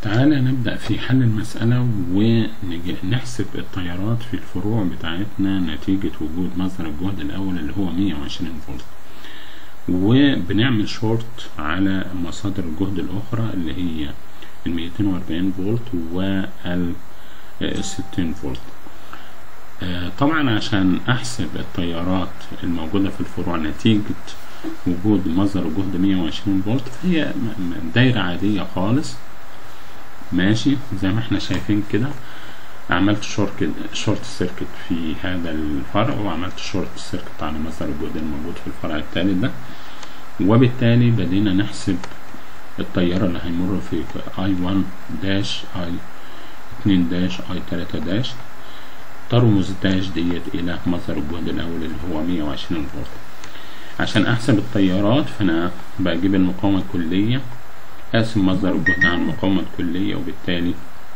تعالى نبدأ في حل المسألة ونحسب التيارات في الفروع بتاعتنا نتيجة وجود مصدر الجهد الأول اللي هو 120 فولت وبنعمل شورت على مصادر الجهد الأخرى اللي هي ال 240 فولت وال 60 فولت طبعا عشان أحسب التيارات الموجودة في الفروع نتيجة وجود مصدر الجهد 120 فولت فهي دايرة عادية خالص ماشي زي ما احنا شايفين كده عملت شورت شورت سيركت في هذا الفرع وعملت شورت سيركت على مصدر الجهد الموجود في الفرع الثالث ده وبالتالي بدينا نحسب التيار اللي هيمر في اي 1 داش اي 2 داش اي 3 داش ترمز داش ديت الى مصدر الجهد الاول اللي هو 120 فولت عشان احسب التيارات فانا بجيب المقاومة الكلية اقسم مصدر الجهد على المقاومة الكلية وبالتالي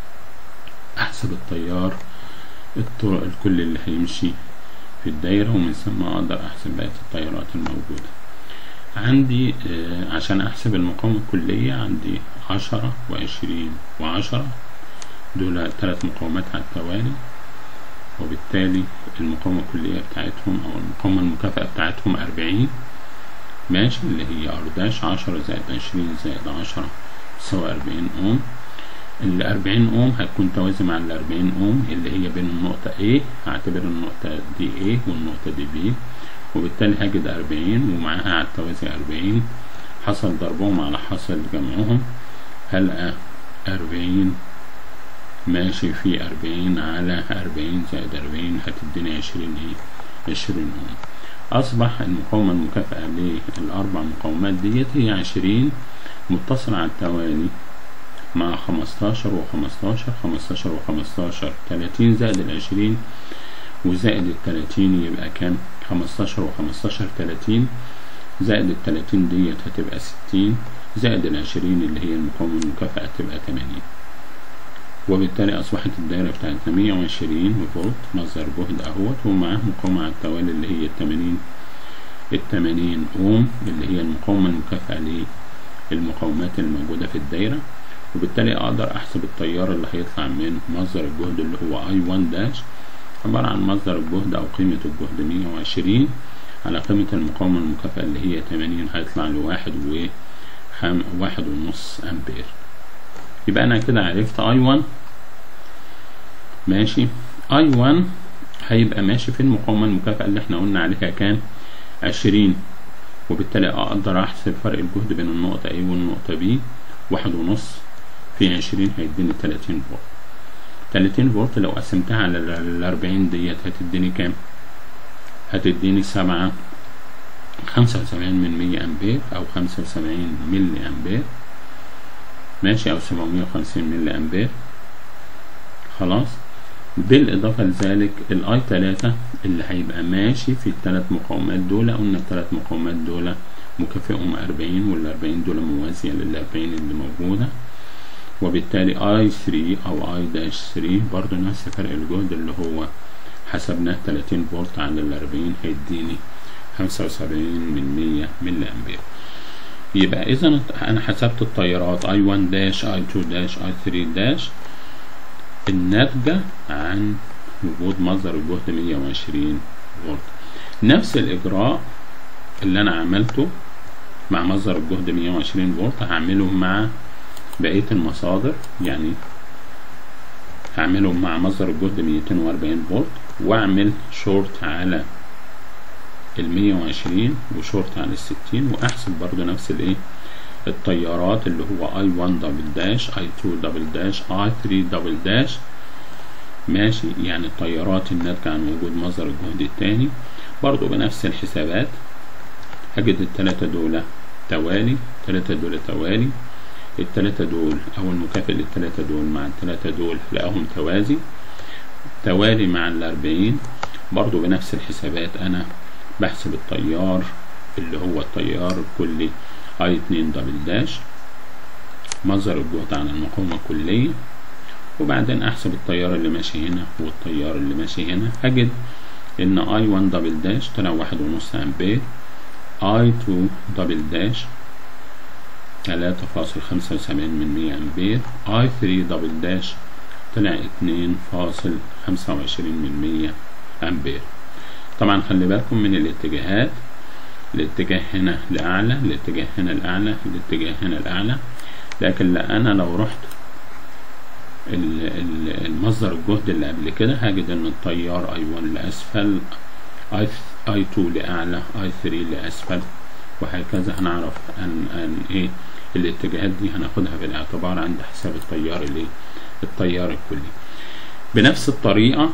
احسب التيار الطرق الكل اللي هيمشي في الدايرة ومن ثم اقدر احسب بقية التيارات الموجودة عندي آه عشان احسب المقاومة الكلية عندي عشرة وعشرين وعشرة دول تلات مقاومات على التوالي وبالتالي المقاومة الكلية بتاعتهم أو المقاومة المكافئة بتاعتهم أربعين ماشي اللي هي ار داش عشرة زائد عشرين زائد عشرة تساوي أربعين أوم الأربعين أوم هتكون توازي مع الأربعين أوم اللي هي بين النقطة A هعتبر النقطة دي A والنقطة دي B وبالتالي هجد أربعين ومعاها على التوازي أربعين حصل ضربهم على حصل جمعهم هلقى أربعين ماشي في أربعين على أربعين زائد أربعين هتديني عشرين إيه عشرين أوم أصبح المقاومة المكافئة للأربع مقاومات ديت هي عشرين متصلة على التوالي مع خمستاشر وخمستاشر خمستاشر وخمستاشر تلاتين زائد العشرين وزائد التلاتين يبقى كام خمستاشر وخمستاشر تلاتين زائد التلاتين ديت هتبقى ستين زائد العشرين اللي هي المقاومة المكافئة تبقى تمانين وبالتالي أصبحت الدايرة بتاعتنا مية وعشرين فولت مصدر جهد أهوت ومعاه مقاومة على التوالي اللي هي التمانين التمانين أوم اللي هي المقاومة المكافئة للمقاومات الموجودة في الدايرة وبالتالي أقدر أحسب التيار اللي هيطلع من مصدر الجهد اللي هو I 1 داش عبارة عن مصدر الجهد أو قيمة الجهد مية وعشرين على قيمة المقاومة المكافئة اللي هي تمانين هيطلع لواحد و واحد ونص أمبير يبقى أنا كده عرفت I 1 ماشي I 1 هيبقى ماشي في المقاومة المكافئة اللي احنا قلنا عليها كام عشرين وبالتالي أقدر أحسب فرق الجهد بين النقطة A والنقطة B واحد ونص في عشرين هيديني تلاتين فولت تلاتين فولت لو قسمتها على الأربعين ديت هتديني كام هتديني سبعة خمسة وسبعين من مية أمبير أو خمسة وسبعين ملي أمبير ماشي أو سبعمية وخمسين ملي أمبير خلاص بالإضافة لذلك الآي تلاتة اللي هيبقى ماشي في التلات مقاومات دول قلنا التلات مقاومات دول مكافئهم أربعين والأربعين دول موازية للأربعين اللي موجودة وبالتالي اي 3 او اي داش 3 برضو نفس فرق الجهد اللي هو حسبناه 30 فولت على ال 40 هيديني 75 من 100 ملي امبير يبقى اذا انا حسبت التيارات اي 1 داش اي 2 داش اي 3 داش الناتجة عن وجود مصدر الجهد 120 فولت نفس الاجراء اللي انا عملته مع مصدر الجهد 120 فولت هعمله مع بقية المصادر يعني هعملهم مع مصدر الجهد 240 فولت واعمل شورت على ال 120 وشورت على ال 60 واحسب برضو نفس الايه التيارات اللي هو اي 1 دبل داش اي 2 دبل داش اي 3 دبل داش ماشي يعني التيارات الناتجة عن وجود مصدر الجهد التاني برضو بنفس الحسابات هجد التلاتة دول توالي التلاتة دول توالي التلاتة دول أو المكافئ للتلاتة دول مع التلاتة دول هلاقيهم توازي توالي مع الأربعين برضو بنفس الحسابات أنا بحسب التيار اللي هو التيار الكلي اي اتنين دبل داش مصدر الجهد على المقاومة الكلية وبعدين أحسب التيار اللي ماشي هنا والتيار اللي ماشي هنا هجد إن اي 1 دبل داش طلع واحد ونص أمبير اي 2 دبل داش تلاتة فاصل خمسة وسبعين من مية أمبير اي ثري دبل داش طلع اتنين فاصل خمسة وعشرين من مية أمبير طبعا خلي بالكم من الاتجاهات الاتجاه هنا لأعلى الاتجاه هنا لأعلى الاتجاه هنا لأعلى لكن لا أنا لو رحت المصدر الجهد اللي قبل كده هجد ان التيار اي 1 لاسفل اي اي 2 لاعلى اي 3 لاسفل وهكذا هنعرف ان ان ايه الاتجاهات دي هناخدها بالاعتبار عند حساب التيار الايه التيار الكلي بنفس الطريقه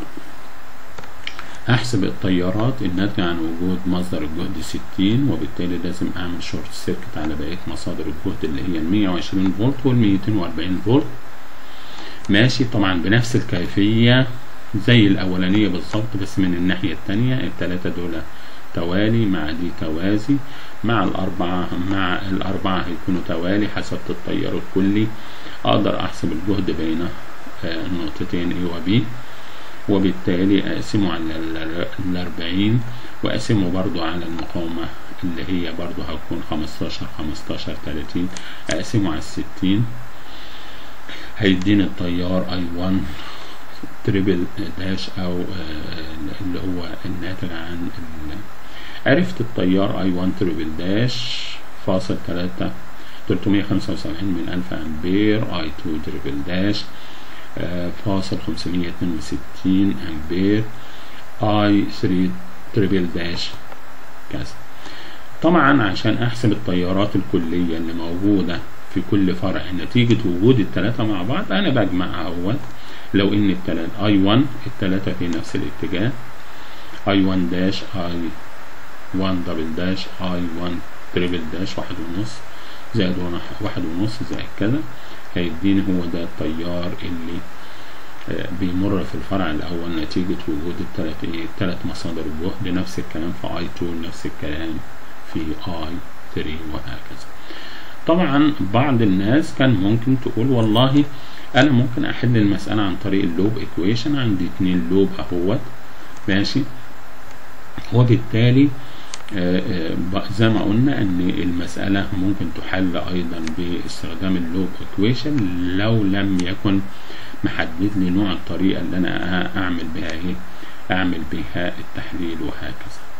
احسب التيارات الناتجة عن وجود مصدر الجهد 60 وبالتالي لازم اعمل شورت سيركت على بقية مصادر الجهد اللي هي ال 120 فولت وال 240 فولت ماشي طبعا بنفس الكيفية زي الأولانية بالظبط بس من الناحية التانية التلاتة دول توالي مع دي توازي مع الأربعة مع الأربعة هيكونوا توالي حسب التيار الكلي أقدر أحسب الجهد بين النقطتين A و B وبالتالي أقسمه على الأربعين وأقسمه برضو على المقاومة اللي هي برضو هتكون خمستاشر خمستاشر تلاتين أقسمه على الستين هيديني التيار اي 1 تريبل داش او اللي هو الناتج عن عرفت التيار اي 1 تريبل داش فاصل تلاتة تلتمية خمسة وسبعين من ألف أمبير اي 2 تريبل داش فاصل خمسمية اتنين وستين أمبير اي 3 تريبل داش كذا طبعا عشان أحسب التيارات الكلية اللي موجودة في كل فرع نتيجة وجود التلاتة مع بعض أنا بجمعها أول لو إن التلاتة أي 1 التلاتة في نفس الاتجاه أي 1 داش أي 1 دبل داش أي 1 تريبل داش واحد ونص زائد واحد ونص زائد كذا هيديني هو ده التيار اللي بيمر في الفرع الأول نتيجة وجود التلات إيه التلات مصادر الجهد نفس الكلام في أي 2 نفس الكلام في أي 3 وهكذا طبعا بعض الناس كان ممكن تقول والله انا ممكن احل المسألة عن طريق اللوب ايكويشن عندي اتنين لوب اهوت ماشي وبالتالي زي ما قلنا ان المسألة ممكن تحل ايضا باستخدام اللوب ايكويشن لو لم يكن محدد لي نوع الطريقة اللي انا اعمل بها ايه اعمل بها التحليل وهكذا